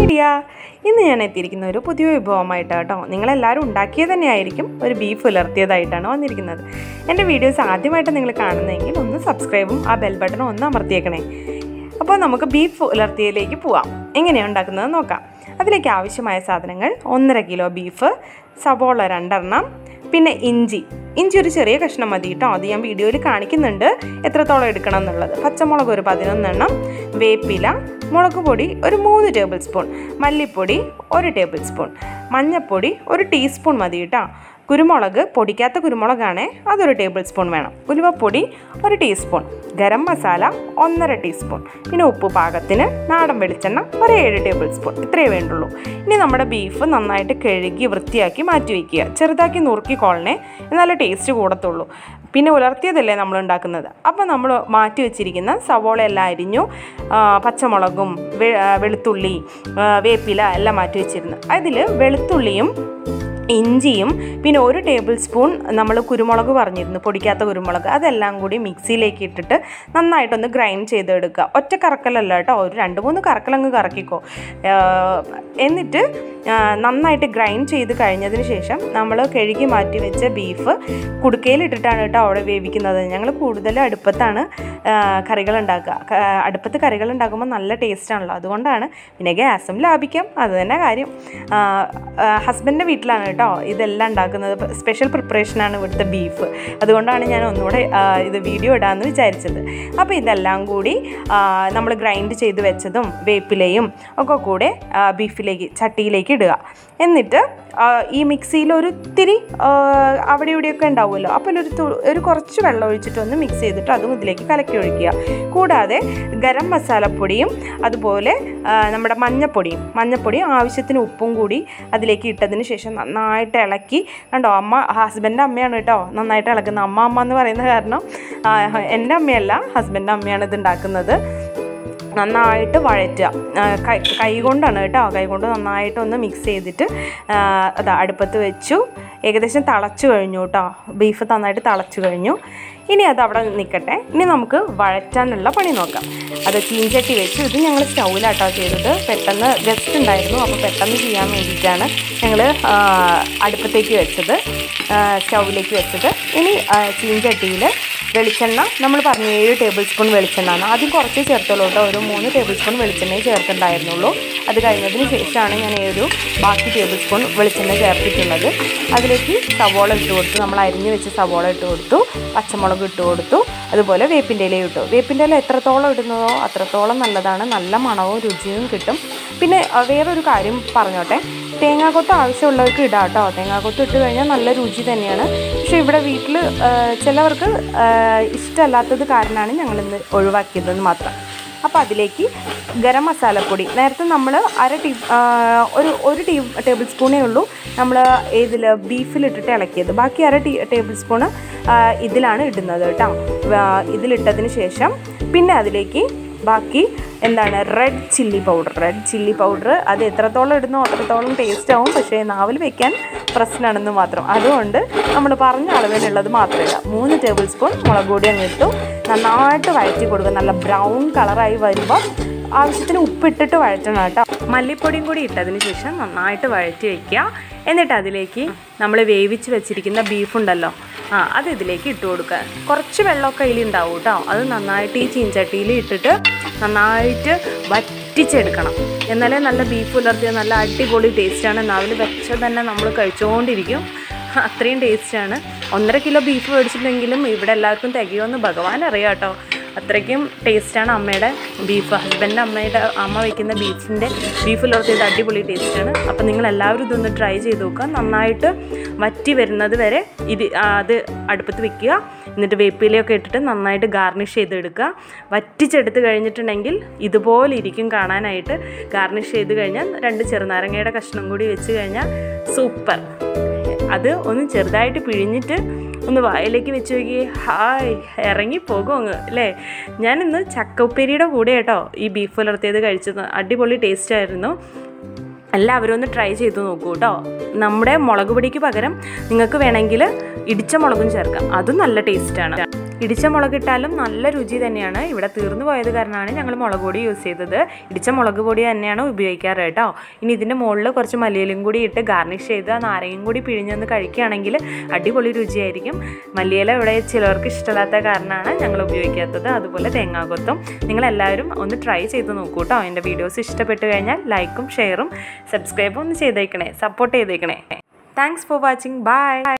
media ഇന്ന് ഞാൻ എത്തിയിരിക്കുന്ന ഒരു പുതിയ വിഭവമായിട്ടാണ് കേട്ടോ നിങ്ങളെല്ലാവരും ഉണ്ടാക്കിയത് തന്നെയായിരിക്കും ഒരു ബീഫ് ഉലർത്തിയതായിട്ടാണ് വന്നിരിക്കുന്നത് എൻ്റെ വീഡിയോസ് ആദ്യമായിട്ട് നിങ്ങൾ കാണുന്നതെങ്കിൽ ഒന്ന് സബ്സ്ക്രൈബും ആ ബെൽ ബട്ടണും ഒന്ന് അമർത്തിയേക്കണേ അപ്പോൾ നമുക്ക് ബീഫ് ഉലർത്തിയതിലേക്ക് പോവാം എങ്ങനെയാണ് ഉണ്ടാക്കുന്നത് നോക്കാം അതിലേക്ക് ആവശ്യമായ സാധനങ്ങൾ ഒന്നര കിലോ ബീഫ് സവോള രണ്ടെണ്ണം പിന്നെ ഇഞ്ചി ഇഞ്ചി ഒരു ചെറിയ കഷ്ണം മതി കേട്ടോ അത് ഞാൻ വീഡിയോയിൽ കാണിക്കുന്നുണ്ട് എത്രത്തോളം എടുക്കണം എന്നുള്ളത് പച്ചമുളക് ഒരു പതിനൊന്നെണ്ണം വേപ്പില മുളക് പൊടി ഒരു മൂന്ന് ടേബിൾ സ്പൂൺ മല്ലിപ്പൊടി ഒരു ടേബിൾ സ്പൂൺ മഞ്ഞൾപ്പൊടി ഒരു ടീസ്പൂൺ മതി കേട്ടോ കുരുമുളക് പൊടിക്കാത്ത കുരുമുളകാണ് അതൊരു ടേബിൾ സ്പൂൺ വേണം ഉലുവപ്പൊടി ഒരു ടീസ്പൂൺ ഗരം മസാല ഒന്നര ടീസ്പൂൺ പിന്നെ ഉപ്പ് പാകത്തിന് നാടൻ വെളിച്ചെണ്ണ ഒരു ഏഴ് ടേബിൾ സ്പൂൺ ഇത്രയേ വേണ്ടുള്ളൂ ഇനി നമ്മുടെ ബീഫ് നന്നായിട്ട് കഴുകി വൃത്തിയാക്കി മാറ്റി വയ്ക്കുക ചെറുതാക്കി നുറുക്കിക്കോളണേ എന്നാലേ ടേസ്റ്റ് കൂടത്തുള്ളൂ പിന്നെ ഉലർത്തിയതല്ലേ നമ്മൾ ഉണ്ടാക്കുന്നത് അപ്പോൾ നമ്മൾ മാറ്റി വെച്ചിരിക്കുന്ന സവോള എല്ലാം അരിഞ്ഞു ആ, പച്ചമുളകും വെ- ആ, വെളുത്തുള്ളി ആ, വേപ്പില എല്ലാം മാറ്റി വെച്ചിരുന്നു അതിൽ വെളുത്തുള്ളിയും ഇഞ്ചിയും പിന്നെ ഒരു ടേബിൾ സ്പൂൺ നമ്മൾ കുരുമുളക് പറഞ്ഞിരുന്നു പൊടിക്കാത്ത കുരുമുളക് അതെല്ലാം കൂടി മിക്സിയിലേക്ക് ഇട്ടിട്ട് നന്നായിട്ടൊന്ന് ഗ്രൈൻഡ് ചെയ്തെടുക്കുക ഒറ്റ കറക്കലല്ല കേട്ടോ ഒരു രണ്ട് മൂന്ന് കറക്കലങ്ങ് കറക്കിക്കോ ആഹ് എന്നിട്ട് ആഹ് നന്നായിട്ട് ഗ്രൈൻഡ് ചെയ്ത് കഴിഞ്ഞതിന് ശേഷം നമ്മൾ കഴുകി മാറ്റി വെച്ച ബീഫ് കുടുക്കയിലിട്ടിട്ടാണ് കേട്ടോ അവിടെ വേവിക്കുന്നത് ഞങ്ങൾ കൂടുതൽ അടുപ്പത്താണ് ആഹ് കറികൾ ഉണ്ടാക്കുക ക- അടുപ്പത്ത് കറികൾ ഉണ്ടാക്കുമ്പോൾ നല്ല ടേസ്റ്റ് ആണല്ലോ അതുകൊണ്ടാണ് പിന്നെ ഗ്യാസും ലാഭിക്കാം അത് തന്നെ കാര്യം ഹസ്ബൻഡിൻ്റെ വീട്ടിലാണ് കേട്ടോ ഇതെല്ലാം ഉണ്ടാക്കുന്നത് സ്പെഷ്യൽ പ്രിപ്പറേഷനാണ് ഇവിടുത്തെ ബീഫ് അതുകൊണ്ടാണ് ഞാൻ ഒന്നുകൂടെ ആ, ഇത് വീഡിയോ ഇടാമെന്ന് വിചാരിച്ചത് അപ്പോൾ ഇതെല്ലാം കൂടി നമ്മൾ ഗ്രൈൻഡ് ചെയ്ത് വെച്ചതും വേപ്പിലയും ഒക്കെ കൂടെ ആ, ബീഫിലേക്ക് ചട്ടിയിലേക്ക് ഇടുക എന്നിട്ട് ആ, ഈ മിക്സിയിൽ ഒരു ഇത്തിരി ആ, അവിടെ ഇവിടെയൊക്കെ ഉണ്ടാവുമല്ലോ അപ്പോൾ ഒരു തു- ഒരു കുറച്ച് വെള്ളം ഒഴിച്ചിട്ട് ഒന്ന് മിക്സ് ചെയ്തിട്ട് അതും ഇതിലേക്ക് കലക്കി ഒഴിക്കുക കൂടാതെ ഗരം മസാലപ്പൊടിയും അതുപോലെ ആ, നമ്മുടെ മഞ്ഞപ്പൊടിയും മഞ്ഞപ്പൊടിയും ആവശ്യത്തിന് ഉപ്പും കൂടി അതിലേക്ക് ഇട്ടതിന് ശേഷം നന്നായിട്ട് ഇളക്കി കണ്ടോ അമ്മ ഹസ്ബൻഡിൻ്റെ അമ്മയാണ് കേട്ടോ നന്നായിട്ട് ഇളക്കുന്നത് അമ്മ അമ്മ എന്ന് പറയുന്ന കാരണം ആ, എൻ്റെ അമ്മയല്ല ഹസ്ബൻഡിൻ്റെ അമ്മയാണ് ഇത് ഉണ്ടാക്കുന്നത് നന്നായിട്ട് വഴറ്റുക ആ, കൈ കൈ കൊണ്ടാണ് കേട്ടോ കൈ കൊണ്ട് നന്നായിട്ട് ഒന്ന് മിക്സ് ചെയ്തിട്ട് ആ, അതാ അടുപ്പത്ത് വെച്ചു ഏകദേശം തിളച്ചു കഴിഞ്ഞു കേട്ടോ ബീഫ് നന്നായിട്ട് തിളച്ചു കഴിഞ്ഞു ഇനി അത് അവിടെ നിൽക്കട്ടെ ഇനി നമുക്ക് വഴറ്റാനുള്ള പണി നോക്കാം അത് ചീഞ്ചട്ടി വെച്ചു ഇത് ഞങ്ങൾ സ്റ്റൗവിലാട്ടോ ചെയ്തത് പെട്ടെന്ന് ഗസ്റ്റ് ഉണ്ടായിരുന്നു അപ്പോൾ പെട്ടെന്ന് ചെയ്യാൻ വേണ്ടിയിട്ടാണ് ഞങ്ങൾ അടുപ്പത്തേക്ക് വെച്ചത് ആ, സ്റ്റൗവിലേക്ക് വെച്ചത് ഇനി ആ, ചീഞ്ചട്ടിയിൽ വെളിച്ചെണ്ണ നമ്മൾ പറഞ്ഞു ഏഴ് ടേബിൾ സ്പൂൺ വെളിച്ചെണ്ണ ആണ് ആദ്യം കുറച്ച് ചേർത്തുള്ളൂ കേട്ടോ ഒരു മൂന്ന് ടേബിൾ സ്പൂൺ വെളിച്ചെണ്ണയെ ചേർത്തിട്ടുണ്ടായിരുന്നുള്ളൂ അത് കഴിഞ്ഞതിന് ശേഷമാണ് ഞാൻ ഈ ഒരു ബാക്കി ടേബിൾ സ്പൂൺ വെളിച്ചെണ്ണ ചേർത്തിട്ടുള്ളത് അതിലേക്ക് സവോള ഇട്ട് കൊടുത്തു നമ്മൾ അരിഞ്ഞ് വെച്ച് സവോള ഇട്ട് കൊടുത്തു പച്ചമുളക് ഇട്ട് കൊടുത്തു അതുപോലെ വേപ്പിൻ്റെ ഇലയും ഇട്ടു വേപ്പിൻ്റെ ഇല എത്രത്തോളം ഇടുന്നതോ അത്രത്തോളം നല്ലതാണ് നല്ല മണവും രുചിയും കിട്ടും പിന്നെ ആ, വേറൊരു കാര്യം പറഞ്ഞോട്ടെ തേങ്ങാക്കൊത്ത് ആവശ്യമുള്ളവർക്ക് ഇടാം കേട്ടോ തേങ്ങാക്കൊത്ത് ഇട്ട് കഴിഞ്ഞാൽ നല്ല രുചി തന്നെയാണ് പക്ഷേ ഇവിടെ വീട്ടിൽ ചിലവർക്ക് ആ, ഇഷ്ടമല്ലാത്തത് കാരണമാണ് ഞങ്ങളിന്ന് ഒഴിവാക്കിയതെന്ന് മാത്രം അപ്പോൾ അതിലേക്ക് ഗരം മസാലപ്പൊടി നേരത്തെ നമ്മൾ അര ടീ ആ, ഒരു ഒരു ടീ ടേബിൾ സ്പൂണേ ഉള്ളൂ നമ്മൾ ഇതിൽ ബീഫിലിട്ടിട്ട് ഇളക്കിയത് ബാക്കി അര ടീ ടേബിൾ സ്പൂണ് ഇതിലാണ് ഇടുന്നത് കേട്ടോ ആ, ഇതിലിട്ടതിന് ശേഷം പിന്നെ അതിലേക്ക് ബാക്കി എന്താണ് red chilli powder red chilli powder അത് എത്രത്തോളം ഇടുന്നോ അത്രത്തോളം ടേസ്റ്റ് ആവും പക്ഷേ നാവിൽ വെക്കാൻ പ്രശ്നമാണെന്ന് മാത്രം അതുകൊണ്ട് നമ്മൾ പറഞ്ഞ അളവിലുള്ളത് മാത്രമല്ല മൂന്ന് ടേബിൾ സ്പൂൺ മുളക് പൊടി അങ്ങ് ഇട്ടു നന്നായിട്ട് വഴറ്റി കൊടുക്കുക നല്ല ബ്രൗൺ കളറായി വരുമ്പോൾ ആവശ്യത്തിന് ഉപ്പിട്ടിട്ട് വഴറ്റണം കേട്ടോ മല്ലിപ്പൊടിയും കൂടി ഇട്ടതിന് ശേഷം നന്നായിട്ട് വഴറ്റി വയ്ക്കുക എന്നിട്ട് അതിലേക്ക് നമ്മൾ വേവിച്ച് വെച്ചിരിക്കുന്ന ബീഫ് ഉണ്ടല്ലോ ആ അത് ഇതിലേക്ക് ഇട്ട് കൊടുക്കുക കുറച്ച് വെള്ളമൊക്കെ അതിലുണ്ടാവും കേട്ടോ അത് നന്നായിട്ട് ഈ ചീഞ്ചട്ടിയിൽ ഇട്ടിട്ട് നന്നായിട്ട് വറ്റിച്ചെടുക്കണം എന്നാലേ നല്ല ബീഫ് പുലർത്തിയ നല്ല അടിപൊളി ടേസ്റ്റാണ് നാവിൽ വെച്ച തന്നെ നമ്മൾ കഴിച്ചുകൊണ്ടിരിക്കും അത്രയും ടേസ്റ്റാണ് ഒന്നര കിലോ ബീഫ് മേടിച്ചിട്ടുണ്ടെങ്കിലും ഇവിടെ എല്ലാവർക്കും തികയുമെന്ന് ഭഗവാൻ അറിയാം കേട്ടോ അത്രയ്ക്കും ടേസ്റ്റാണ് അമ്മയുടെ ബീഫ് ഹസ്ബൻഡിൻ്റെ അമ്മയുടെ അമ്മ വയ്ക്കുന്ന ബീഫിൻ്റെ ബീഫ് പുലർത്തിയത് അടിപൊളി ടേസ്റ്റാണ് അപ്പം നിങ്ങൾ എല്ലാവരും ഇതൊന്ന് ട്രൈ ചെയ്ത് നോക്കുക നന്നായിട്ട് വറ്റി വരുന്നത് വരെ ഇത് ആ, അത് അടുപ്പത്ത് വെക്കുക എന്നിട്ട് വേപ്പിലയൊക്കെ ഇട്ടിട്ട് നന്നായിട്ട് ഗാർണിഷ് ചെയ്തെടുക്കുക വറ്റിച്ചെടുത്ത് കഴിഞ്ഞിട്ടുണ്ടെങ്കിൽ ഇതുപോലെ ഇരിക്കും കാണാനായിട്ട് ഗാർണിഷ് ചെയ്ത് കഴിഞ്ഞാൽ രണ്ട് ചെറുനാരങ്ങയുടെ കഷ്ണം കൂടി വെച്ച് കഴിഞ്ഞാൽ സൂപ്പർ അത് ഒന്ന് ചെറുതായിട്ട് പിഴിഞ്ഞിട്ട് ഒന്ന് വായിലേക്ക് വെച്ച് നോക്കി ഹായ് ഇറങ്ങിപ്പോകും അങ്ങ് അല്ലേ ഞാനിന്ന് ചക്കപ്പേരിയുടെ കൂടെ കേട്ടോ ഈ ബീഫ് പുലർത്തിയത് കഴിച്ചത് അടിപൊളി ടേസ്റ്റ് ആയിരുന്നു എല്ലാവരും ഒന്ന് ട്രൈ ചെയ്ത് നോക്കൂ കേട്ടോ നമ്മുടെ മുളക് പൊടിക്ക് പകരം നിങ്ങൾക്ക് വേണമെങ്കിൽ ഇടിച്ച മുളകും ചേർക്കാം അതും നല്ല ടേസ്റ്റാണ് ഇടിച്ച മുളക് ഇട്ടാലും നല്ല രുചി തന്നെയാണ് ഇവിടെ തീർന്നു പോയത് കാരണമാണ് ഞങ്ങൾ മുളക് പൊടി യൂസ് ചെയ്തത് ഇടിച്ച മുളക് പൊടി തന്നെയാണ് ഉപയോഗിക്കാറ് കേട്ടോ ഇനി ഇതിൻ്റെ മുകളിൽ കുറച്ച് മല്ലിയിലും കൂടി ഇട്ട് ഗാർണിഷ് ചെയ്ത് ആ നാരങ്ങയും കൂടി പിഴിഞ്ഞൊന്ന് കഴിക്കുകയാണെങ്കിൽ അടിപൊളി രുചിയായിരിക്കും മല്ലിയില ഇവിടെ ചിലവർക്ക് ഇഷ്ടമില്ലാത്ത കാരണമാണ് ഞങ്ങൾ ഉപയോഗിക്കാത്തത് അതുപോലെ തേങ്ങാക്കൊത്തും നിങ്ങളെല്ലാവരും ഒന്ന് ട്രൈ ചെയ്ത് നോക്കൂ കേട്ടോ എൻ്റെ വീഡിയോസ് ഇഷ്ടപ്പെട്ട് കഴിഞ്ഞാൽ ലൈക്കും ഷെയറും സബ്സ്ക്രൈബും ഒന്ന് ചെയ്തേക്കണേ സപ്പോർട്ട് ചെയ്തേക്കണേ താങ്ക്സ് ഫോർ വാച്ചിങ് ബൈ